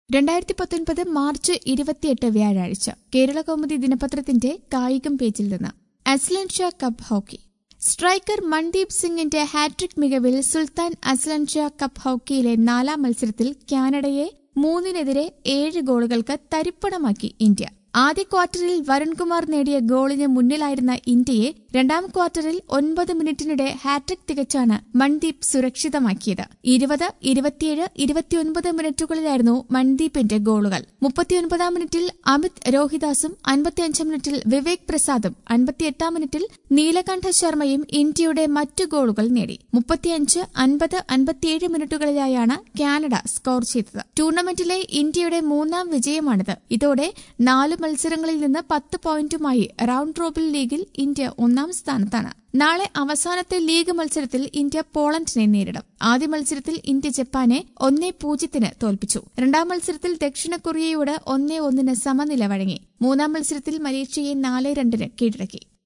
രണ്ടായിരത്തി പത്തൊൻപത് മാർച്ച് ഇരുപത്തിയെട്ട് വ്യാഴാഴ്ച കേരള കൗമുദി ദിനപത്രത്തിന്റെ കായികം പേജിൽ നിന്ന് Azlan Shah cup hockey striker Mandeep സിംഗിന്റെ ഹാട്രിക് മികവിൽ സുൽത്താൻ അസ്ലൻ ഷാ കപ്പ് ഹോക്കിയിലെ നാലാം മത്സരത്തിൽ കാനഡയെ മൂന്നിനെതിരെ ഏഴ് ഗോളുകൾക്ക് തരിപ്പണമാക്കി ഇന്ത്യ ആദ്യ ക്വാർട്ടറിൽ വരുൺകുമാർ നേടിയ ഗോളിന് മുന്നിലായിരുന്ന ഇന്ത്യയെ രണ്ടാം ക്വാർട്ടറിൽ ഒൻപത് മിനിറ്റിനിടെ ഹാട്രിക് തികച്ചാണ് മൺദീപ് സുരക്ഷിതമാക്കിയത് ഇരുപത് ഇരുപത്തിയേഴ് ഇരുപത്തിയൊൻപത് മിനിറ്റുകളിലായിരുന്നു മൺദീപിന്റെ ഗോളുകൾ മുപ്പത്തിയൊൻപതാം മിനിറ്റിൽ അമിത് രോഹിദാസും അൻപത്തിയഞ്ചാം മിനിറ്റിൽ വിവേക് പ്രസാദും അൻപത്തിയെട്ടാം മിനിറ്റിൽ നീലകണ്ഠ ശർമ്മയും ഇന്ത്യയുടെ മറ്റു ഗോളുകൾ നേടി മുപ്പത്തിയഞ്ച് അൻപത് അൻപത്തിയേഴ് മിനിറ്റുകളിലായാണ് കാനഡ സ്കോർ ചെയ്തത് ടൂർണമെന്റിലെ ഇന്ത്യയുടെ മൂന്നാം വിജയമാണിത് ഇതോടെ നാല് മത്സരങ്ങളിൽ നിന്ന് പത്ത് പോയിന്റുമായി റൌണ്ട് റോബിൻ ലീഗിൽ ഇന്ത്യ ഒന്നാം സ്ഥാനത്താണ് നാളെ അവസാനത്തെ ലീഗ് മത്സരത്തിൽ ഇന്ത്യ പോളണ്ടിനെ നേരിടും ആദ്യ മത്സരത്തിൽ ഇന്ത്യ ജപ്പാനെ ഒന്നേ പൂജ്യത്തിന് തോൽപ്പിച്ചു രണ്ടാം മത്സരത്തിൽ ദക്ഷിണ കൊറിയയോട് ഒന്നേ ഒന്നിന് സമനില വഴങ്ങി മൂന്നാം മത്സരത്തിൽ മലേഷ്യയെ നാല് രണ്ടിന് കീഴടക്കി